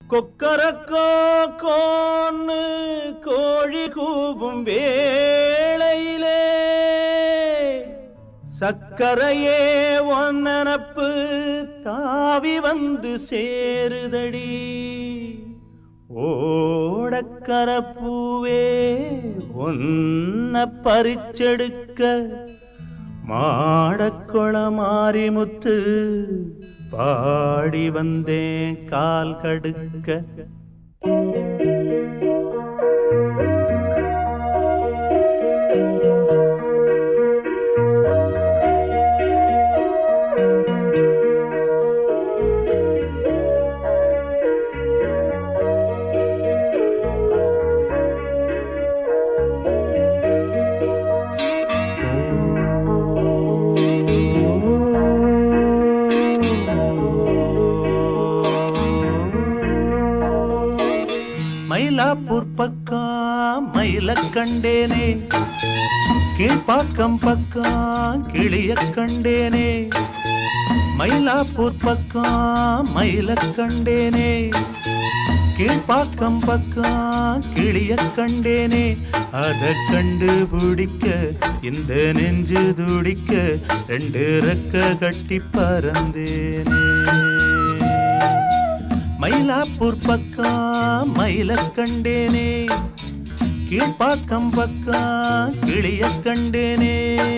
கொக்கரக்கோ கோன்னு கோழி கூவும் வேளையிலே சக்கரையே ஒன்னனப்பு தாவி வந்து சேருதடி ஓடக்கரப்பூவே ஒன்ன பறிச்செடுக்க மாடக்குள மாரிமுத்து பாடி வந்தேன் கால் கடுக்க மயிலாப்பூர் பக்கம் மயில கண்டேனே கீழ்ப்பாக்கம் பக்கம் கிளிய கண்டேனே மயிலாப்பூர் பக்கம் மயில கண்டேனே கீழ்ப்பாக்கம் பக்கம் கிளிய கண்டேனே அத கண்டுபிடிக்க இந்த நெஞ்சு துடிக்க ரெண்டு ரெக்க கட்டி பறந்தேனே மயிலாப்பூர் பக்கம் மயில கண்டேனே கீழ்ப்பாக்கம் பக்கம் கிளிய கண்டேனே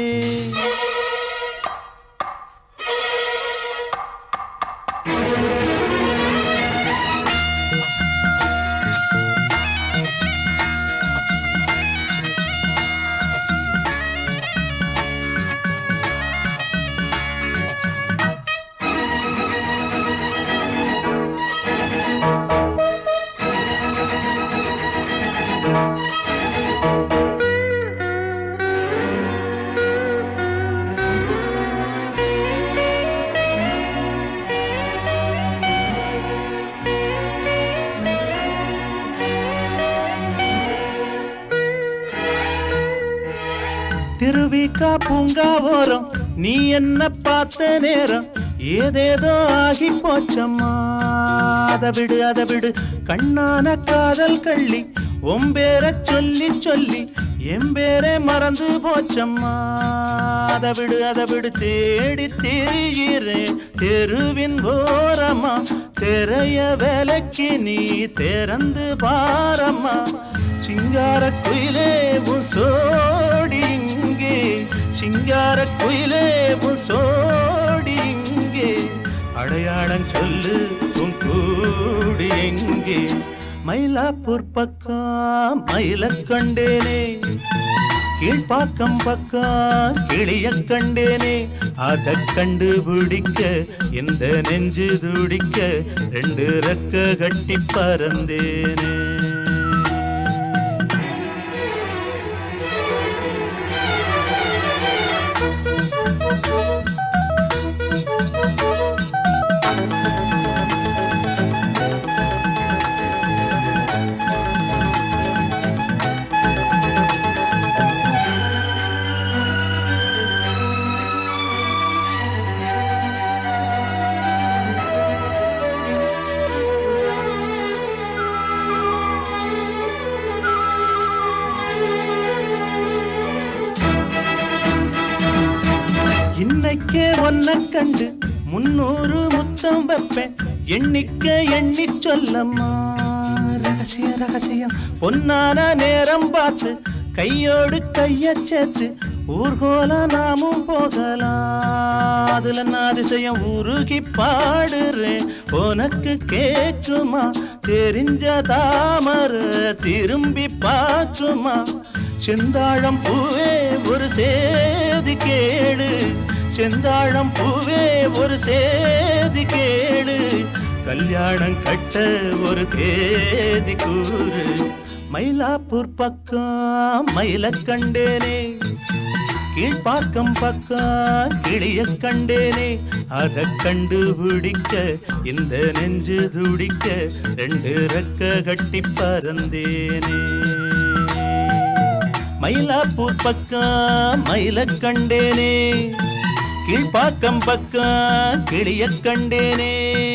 திருவிக்கா பூங்கா ஓரம் நீ என்ன பார்த்த நேரம் ஏதேதோ ஆகி போச்சம்மா அத விடு அத விடு கண்ணான காதல் கள்ளி ஒம்பேர சொல்லி சொல்லி எம்பேரே மறந்து போச்சம்மா அத விடு அத விடு தேடி திரிகிறேன் தெருவின் ஓரமா திரைய வேலைக்கு நீ திறந்து பாரம்மா சிங்கார குயிலே உன் சோடி இங்கே சிங்கார குயிலே உன் சோடி இங்கே அடையாளம் சொல்லு உன் கூடி எங்கே மயிலாப்பூர் பக்கம் மயில கண்டேனே கீழ்ப்பாக்கம் பக்கம் கிளிய கண்டேனே அத கண்டுபிடிக்க இந்த நெஞ்சு துடிக்க ரெண்டு ரெக்க கட்டி பறந்தேனே இன்னைக்கே ஒன்ன கண்டு முன்னூறு முத்தம் வைப்பேன் எண்ணிக்க எண்ணி சொல்லம்மா ரகசிய ரகசியம் பொன்னான நேரம் பார்த்து கையோடு கைய சேர்த்து ஊர்கோல நாமும் போகலாம் அதுல நான் அதிசயம் உருகி பாடுறேன் உனக்கு கேக்குமா தெரிஞ்ச தாமர திரும்பி பார்க்குமா செந்தாழம் பூவே ஒரு சேதி கேளு செந்தாழம் பூவே ஒரு சேதி கேளு கல்யாணம் கட்ட ஒரு தேதி கூறு மயிலாப்பூர் பக்கம் மயில கண்டேனே கீழ்ப்பாக்கம் பக்கம் கிளிய கண்டேனே அத கண்டுபிடிக்க இந்த நெஞ்சு துடிக்க ரெண்டு ரெக்க கட்டி பறந்தேனே மயிலாப்பூர் பக்கம் மயில கண்டேனே கீழ்ப்பாக்கம் பக்கம் கிளிய கண்டேனே